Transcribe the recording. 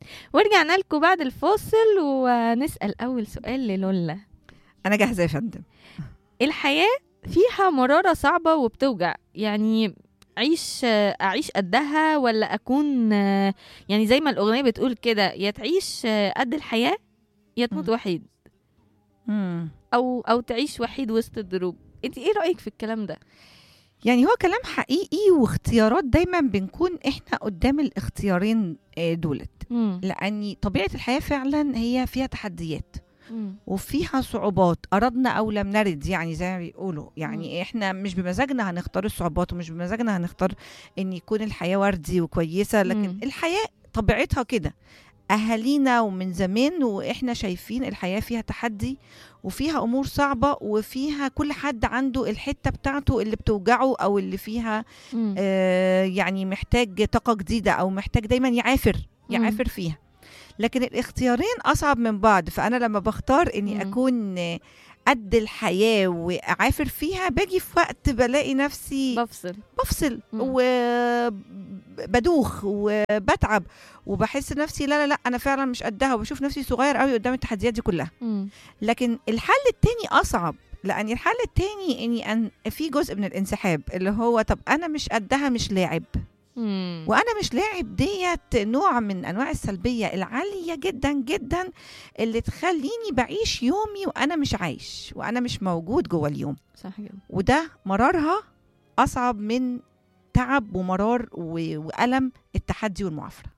ورجعنا لكم بعد الفاصل ونسأل أول سؤال للولا انا جاهزه يا فندم الحياة فيها مرارة صعبة وبتوجع يعني عيش أعيش قدها ولا أكون يعني زي ما الأغنية بتقول كده يا تعيش قد الحياة يا تموت مم. وحيد مم. أو أو تعيش وحيد وسط الدروب أنت إيه رأيك في الكلام ده؟ يعني هو كلام حقيقي واختيارات دايما بنكون احنا قدام الاختيارين آه، دولت مم. لان طبيعه الحياه فعلا هي فيها تحديات مم. وفيها صعوبات اردنا او لم نرد يعني زي ما بيقولوا يعني احنا مش بمزاجنا هنختار الصعوبات ومش بمزاجنا هنختار ان يكون الحياه وردي وكويسه لكن مم. الحياه طبيعتها كده اهالينا ومن زمان واحنا شايفين الحياه فيها تحدي وفيها امور صعبه وفيها كل حد عنده الحته بتاعته اللي بتوجعه او اللي فيها مم. آه يعني محتاج طاقه جديده او محتاج دايما يعافر مم. يعافر فيها لكن الاختيارين اصعب من بعض فانا لما بختار اني مم. اكون قد الحياه واعافر فيها باجي في وقت بلاقي نفسي بفصل بفصل مم. وبدوخ وبتعب وبحس نفسي لا لا لا انا فعلا مش قدها وبشوف نفسي صغير قوي قدام التحديات دي كلها مم. لكن الحل التاني اصعب لان الحل التاني اني أن في جزء من الانسحاب اللي هو طب انا مش قدها مش لاعب مم. وانا مش لاعب ديت نوع من انواع السلبيه العاليه جدا جدا اللي تخليني بعيش يومي وانا مش عايش وانا مش موجود جوه اليوم صح كده وده مرارها اصعب من تعب ومرار و- والم التحدي والمعافره